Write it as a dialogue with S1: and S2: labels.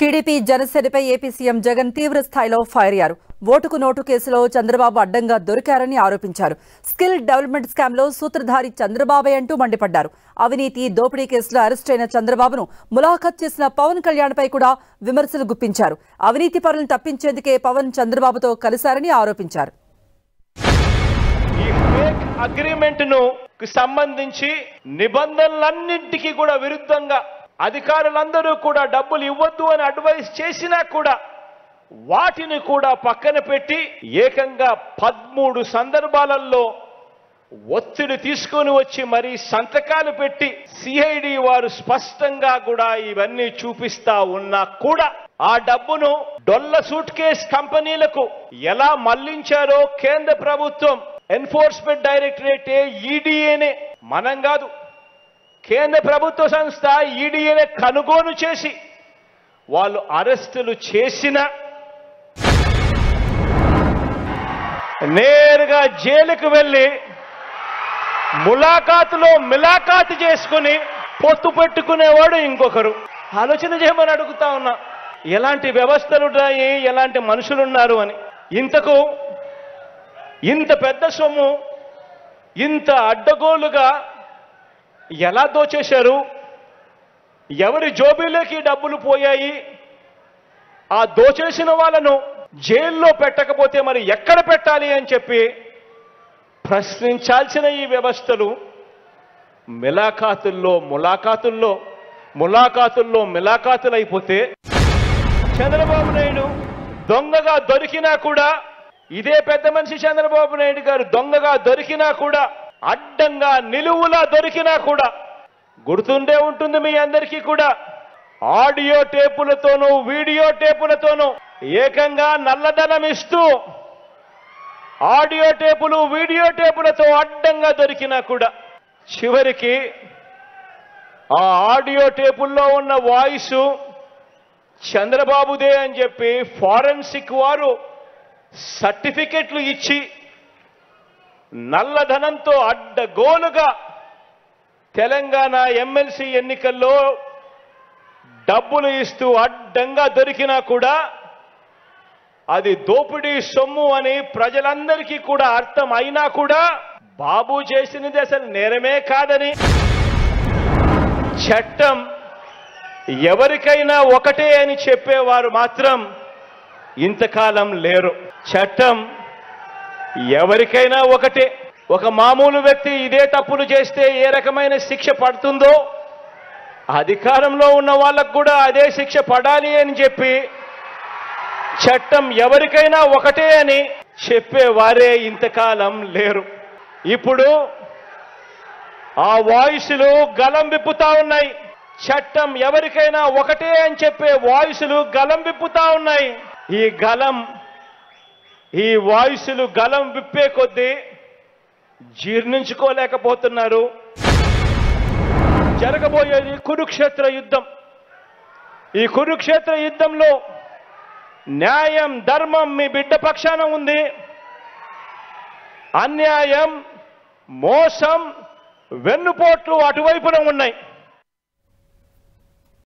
S1: TDP జనసేనపై AP CM Jagan తీవ్ర స్థాయిలో ఫైర్ అయ్యారు ఓటుకు నోటు కేసులో చంద్రబాబు అడ్డంగా దొరికారని ఆరోపించారు స్కిల్ డెవలప్మెంట్ స్కామ్ లో సూత్రధారి చంద్రబాబే అంటూ మండిపడ్డారు అవినీతి దోపిడీ కేసులో అరెస్ట్ అయిన చంద్రబాబును ములాఖత్ చేసిన పవన్ కళ్యాణ్ పై కూడా విమర్శలు గుప్పించారు అవినీతి పరులను తప్పించేందుకే పవన్ చంద్రబాబుతో కలిశారని ఆరోపించారు
S2: ఈ ఫేక్ అగ్రిమెంట్ ను సంబంధించి నిబంధనలన్నింటికీ కూడా విరుద్ధంగా అధికారులందరూ కూడా డబ్బులు ఇవ్వద్దు అని అడ్వైస్ చేసినా కూడా వాటిని కూడా పక్కన పెట్టి ఏకంగా పదమూడు సందర్భాలలో ఒత్తిడి తీసుకొని వచ్చి మరీ సంతకాలు పెట్టి సిఐడి వారు స్పష్టంగా కూడా ఇవన్నీ చూపిస్తా ఉన్నా కూడా ఆ డబ్బును డొల్ల సూట్ కేస్ కంపెనీలకు ఎలా మళ్లించారో కేంద్ర ప్రభుత్వం ఎన్ఫోర్స్మెంట్ డైరెక్టరేట్ ఈడీఏనే మనం కాదు కేంద్ర ప్రభుత్వ సంస్థ ఈడీఏనే కనుగోలు చేసి వాళ్ళు అరెస్టులు చేసిన నేరుగా జైలుకు వెళ్ళి ములాఖాతులో మిలాఖాతు చేసుకుని పొత్తు పెట్టుకునేవాడు ఇంకొకరు ఆలోచన చేయమని అడుగుతా ఉన్నా ఎలాంటి వ్యవస్థలు ఉన్నాయి ఎలాంటి మనుషులు ఉన్నారు అని ఇంతకు ఇంత పెద్ద సొమ్ము ఇంత అడ్డగోలుగా ఎలా దోచేశారు ఎవరి జోబీలోకి డబ్బులు పోయాయి ఆ దోచేసిన వాళ్ళను జైల్లో పెట్టకపోతే మరి ఎక్కడ పెట్టాలి అని చెప్పి ప్రశ్నించాల్సిన ఈ వ్యవస్థలు మిలాఖాతుల్లో ములాఖాతుల్లో ములాఖాతుల్లో మిలాఖాతులు అయిపోతే చంద్రబాబు నాయుడు దొంగగా దొరికినా కూడా ఇదే పెద్ద మనిషి చంద్రబాబు నాయుడు గారు దొంగగా దొరికినా కూడా అడ్డంగా నిలువులా దొరికినా కూడా గుర్తుండే ఉంటుంది మీ అందరికీ కూడా ఆడియో టేపులతోనూ వీడియో టేపులతోనూ ఏకంగా నల్లధనం ఇస్తూ ఆడియో టేపులు వీడియో టేపులతో అడ్డంగా దొరికినా కూడా చివరికి ఆ ఆడియో టేపుల్లో ఉన్న వాయిస్ చంద్రబాబుదే అని చెప్పి ఫారెన్సిక్ వారు సర్టిఫికెట్లు ఇచ్చి నల్లధనంతో అడ్డగోలుగా తెలంగాణ ఎమ్మెల్సీ ఎన్నికల్లో డబ్బులు ఇస్తూ అడ్డంగా దొరికినా కూడా అది దోపిడీ సొమ్ము అని ప్రజలందరికీ కూడా అర్థం అయినా కూడా బాబు చేసినది అసలు నేరమే కాదని చట్టం ఎవరికైనా ఒకటే అని చెప్పేవారు మాత్రం ఇంతకాలం లేరు చట్టం ఎవరికైనా ఒకటే ఒక మామూలు వ్యక్తి ఇదే తప్పులు చేస్తే ఏ రకమైన శిక్ష పడుతుందో అధికారంలో ఉన్న వాళ్ళకు కూడా అదే శిక్ష పడాలి అని చెప్పి చట్టం ఎవరికైనా ఒకటే అని చెప్పేవారే ఇంతకాలం లేరు ఇప్పుడు ఆ వాయిస్లు గలం విప్పుతా ఉన్నాయి చట్టం ఎవరికైనా ఒకటే అని చెప్పే వాయిస్లు గలం విప్పుతా ఉన్నాయి ఈ గలం ఈ వాయిస్లు గలం విప్పే కొద్దీ జీర్ణించుకోలేకపోతున్నారు జరగబోయేది కురుక్షేత్ర యుద్ధం ఈ కురుక్షేత్ర యుద్ధంలో న్యాయం ధర్మం మీ బిడ్డ పక్షాన ఉంది అన్యాయం మోసం వెన్నుపోట్లు అటువైపున ఉన్నాయి